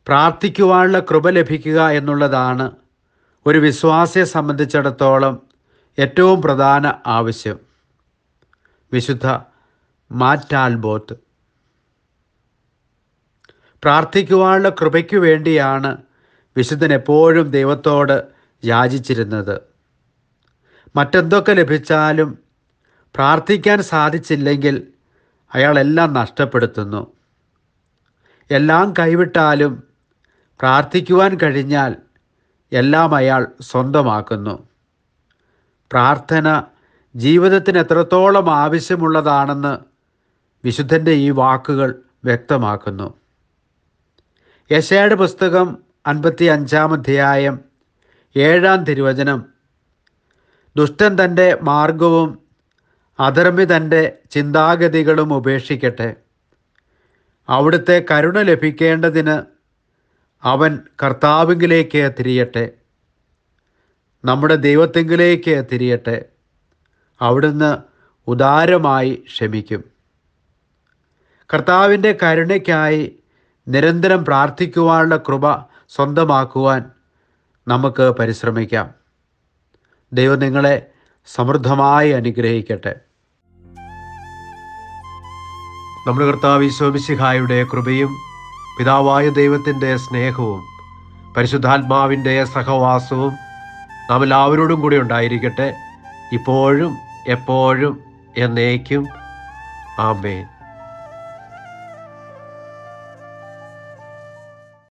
പ്രാർത്ഥിക്കുവാനുള്ള കൃപ ലഭിക്കുക എന്നുള്ളതാണ് ഒരു വിശ്വാസിയെ സംബന്ധിച്ചിടത്തോളം ഏറ്റവും പ്രധാന ആവശ്യം വിശുദ്ധ മാറ്റാൽബോത്ത് പ്രാർത്ഥിക്കുവാനുള്ള കൃപയ്ക്കു വേണ്ടിയാണ് വിശുദ്ധൻ എപ്പോഴും ദൈവത്തോട് യാചിച്ചിരുന്നത് മറ്റെന്തൊക്കെ ലഭിച്ചാലും പ്രാർത്ഥിക്കാൻ സാധിച്ചില്ലെങ്കിൽ അയാൾ എല്ലാം നഷ്ടപ്പെടുത്തുന്നു എല്ലാം കൈവിട്ടാലും പ്രാർത്ഥിക്കുവാൻ കഴിഞ്ഞാൽ എല്ലാം അയാൾ സ്വന്തമാക്കുന്നു പ്രാർത്ഥന ജീവിതത്തിന് എത്രത്തോളം ആവശ്യമുള്ളതാണെന്ന് വിശുദ്ധൻ്റെ ഈ വാക്കുകൾ വ്യക്തമാക്കുന്നു യശയുടെ പുസ്തകം അൻപത്തി അഞ്ചാം അധ്യായം ഏഴാം തിരുവചനം ദുഷ്ടൻ തൻ്റെ മാർഗവും അധർമ്മി തൻ്റെ ചിന്താഗതികളും ഉപേക്ഷിക്കട്ടെ അവിടുത്തെ കരുണ ലഭിക്കേണ്ടതിന് അവൻ കർത്താവിങ്കിലേക്ക് തിരിയട്ടെ നമ്മുടെ ദൈവത്തെങ്കിലേക്ക് തിരിയട്ടെ അവിടുന്ന് ഉദാരമായി ക്ഷമിക്കും കർത്താവിൻ്റെ കരുണയ്ക്കായി നിരന്തരം പ്രാർത്ഥിക്കുവാനുള്ള കൃപ സ്വന്തമാക്കുവാൻ നമുക്ക് പരിശ്രമിക്കാം ദൈവം നിങ്ങളെ സമൃദ്ധമായി അനുഗ്രഹിക്കട്ടെ നമ്മുടെ കർത്താവ് ഈശോമിശിഹായുടെ കൃപയും പിതാവായ ദൈവത്തിൻ്റെ സ്നേഹവും പരിശുദ്ധാത്മാവിൻ്റെ സഹവാസവും നാം എല്ലാവരോടും കൂടി ഉണ്ടായിരിക്കട്ടെ ഇപ്പോഴും എപ്പോഴും എന്നേക്കും ആമേൻ